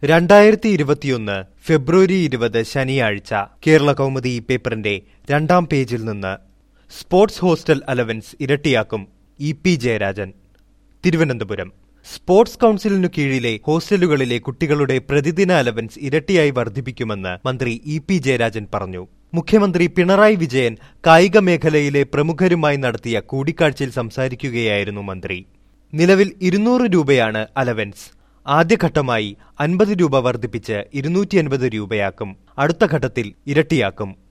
രണ്ടായിരത്തി ഇരുപത്തിയൊന്ന് ഫെബ്രുവരി ഇരുപത് ശനിയാഴ്ച കേരള കൗമുദി പേപ്പറിന്റെ രണ്ടാം പേജിൽ നിന്ന് സ്പോർട്സ് ഹോസ്റ്റൽ അലവൻസ് ഇരട്ടിയാക്കും E P Jayarajan Thiruvananthapuram sports കൌൺസിലിനു കീഴിലെ ഹോസ്റ്റലുകളിലെ കുട്ടികളുടെ പ്രതിദിന അലവൻസ് ഇരട്ടിയായി വർദ്ധിപ്പിക്കുമെന്ന് മന്ത്രി ഇ പി ജയരാജൻ പറഞ്ഞു മുഖ്യമന്ത്രി പിണറായി വിജയൻ കായിക മേഖലയിലെ പ്രമുഖരുമായി നടത്തിയ കൂടിക്കാഴ്ചയിൽ സംസാരിക്കുകയായിരുന്നു മന്ത്രി നിലവിൽ ഇരുന്നൂറ് രൂപയാണ് അലവൻസ് ആദ്യഘട്ടമായി അൻപത് രൂപ വർദ്ധിപ്പിച്ച് ഇരുന്നൂറ്റി അൻപത് രൂപയാക്കും അടുത്ത ഘട്ടത്തിൽ ഇരട്ടിയാക്കും